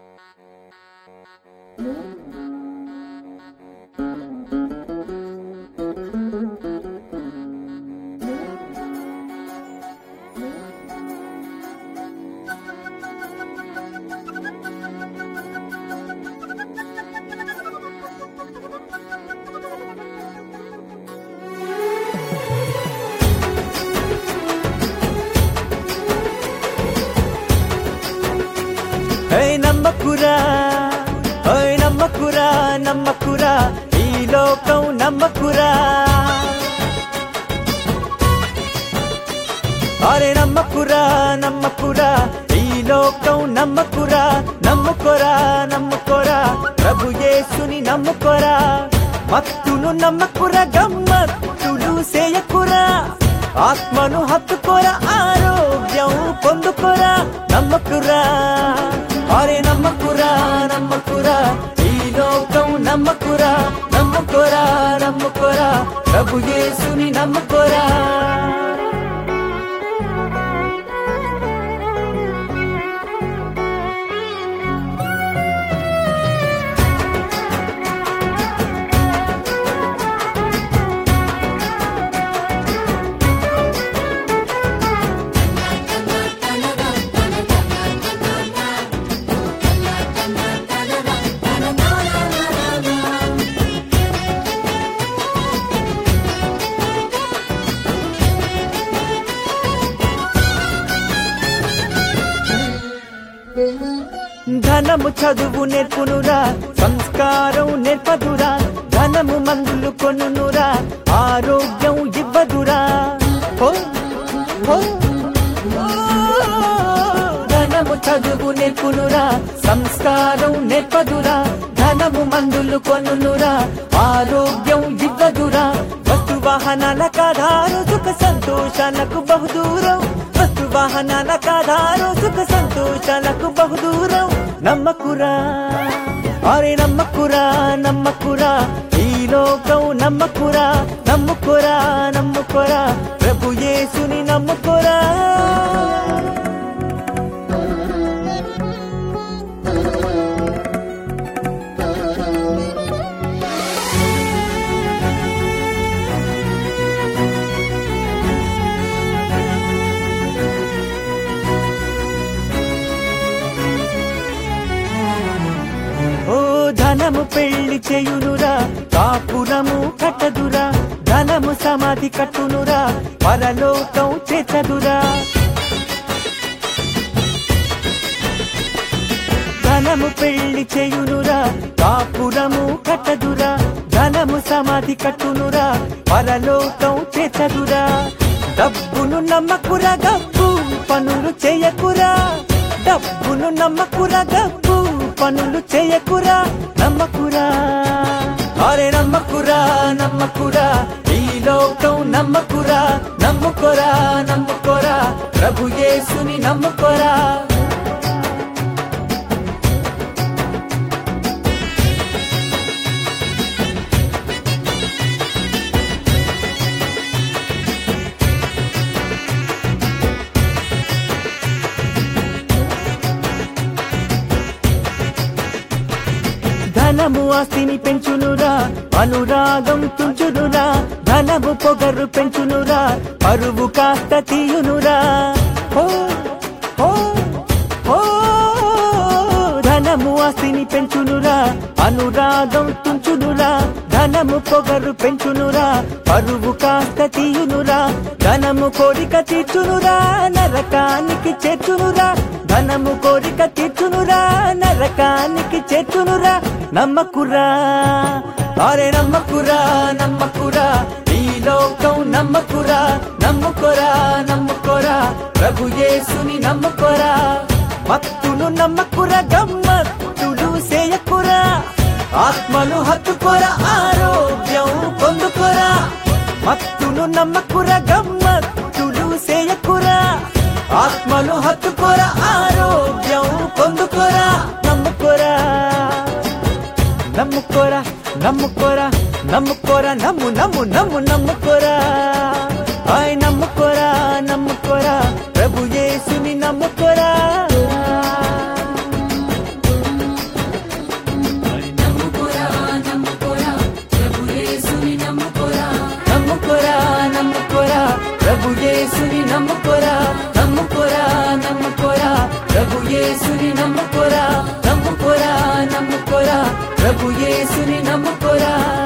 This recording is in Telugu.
ఏయ్ నమ్మకురా ఓయ్ నమ్మకురా నమ్మకురా ఈ లోకం నమ్మకురా అరే నమ్మకురా నమ్మకురా ఈ లోకం నమ్మకురా నమ్ముకోరా నమ్ముకోరా ప్రభు యేసుని నమ్ముకోరా మత్తును నమ్మకురా గమ్మత్తులు సేయకురా ఆత్మను హత్తుకోరా ఆరోగ్యం పొందుకోరా నమ్మకురా అరే నమ్మకురా నమ్మకురా ఈ లోకం నమ్మకురా నమ్ముకోరా నమ్ముకోరా ప్రభు యేసుని నమ్ముకోరా ధనము చదువు నేర్పునురా సంస్కారం నేర్పదురా ధనము మందులు కొనునురా ఆరోగ్యం ఇవ్వదురా హో, హో, ఓ. ధనము చదువు నేర్పునురా సంస్కారం నేర్పదురా ధనము మందులు కొనునురా ఆరోగ్యం ఇవ్వదురా వస్తు వాహనాల కాధారు సుఖ సంతోషాలకు బహుదూరం వస్తు వాహనాల కాధారు సుఖ సంతోషాలకు బహుదూరం నమ్మకురా అరే నమ్మకురా నమ్మకురా ఈ లోకం నమ్మకురా నమ్ముకోరా నమ్ముకోరా ప్రభు యేసుని నమ్ముకోరా ఓ ధనము పెళ్లి చేయునురా కాపురము కట్టదురా ధనము సమాధి కట్టునురా పరలోకం చేతదురా ధనము పెళ్లి చేయునురా కాపురము కట్టదురా ధనము సమాధి కట్టునురా పరలోకం చేతదురా డబ్బును నమ్మకురా గబ్బు పనులు చేయకురా డబ్బును నమ్మకురా గబ్బు పనులు చేయకురా నమ్మకురా అరే నమ్మకురా నమ్మకురా ఈ లోకం నమ్మకురా నమ్ముకోరా నమ్ముకోరా ప్రభు యేసుని నమ్ముకోరా ధనము ఆస్తిని పెంచునురా అనురాగం తుంచునురా ధనము పొగరు పెంచునురా పరువు కాస్త తీయునురా హో, హో, హో. ధనము ఆస్తిని పెంచునురా అనురాగం తుంచునురా ధనము పొగరు పెంచునురా పరువు కాస్త తీయునురా ధనము కోరిక తీర్చునురా నరకానికి చేర్చునురా ధనము కోరిక తీర్చునురా నరకానికి చేర్చునురా నమ్మకురా అరే నమ్మకురా నమ్మకురా ఈ లోకం నమ్మకురా నమ్ముకోరా నమ్ముకోరా ప్రభు యేసుని నమ్ముకోరా మత్తును నమ్మకురా గమ్మత్తులు సేయకురా ఆత్మను హత్తుకోరా ఆరోగ్యం పొందుకోరా మత్తును నమ్మకురా గమ్మత్తులు సేయకురా ఆత్మను హత్తుకోరా ఆరోగ్యం పొందుకోరా నమ్ముకోరా నమ్ముకోరా నమ్ముకోరా నమ్ముకోరా నమ్ము నమ్ము నమ్ము నమ్ముకోరా ఆయ్ నమ్ముకోరా నమ్ముకోరా ప్రభు యేసుని నమ్ముకోరా నమ్ముకోరా నమ్ముకోరా నమ్ముకోరా ప్రభు యేసుని నమ్ముకోరా నమ్ముకోరా నమ్ముకోరా ప్రభు యేసుని నమ్ముకోరా నమ్ముకోరా నమ్ముకోరా ప్రభు యేసుని నమ్ముకోరా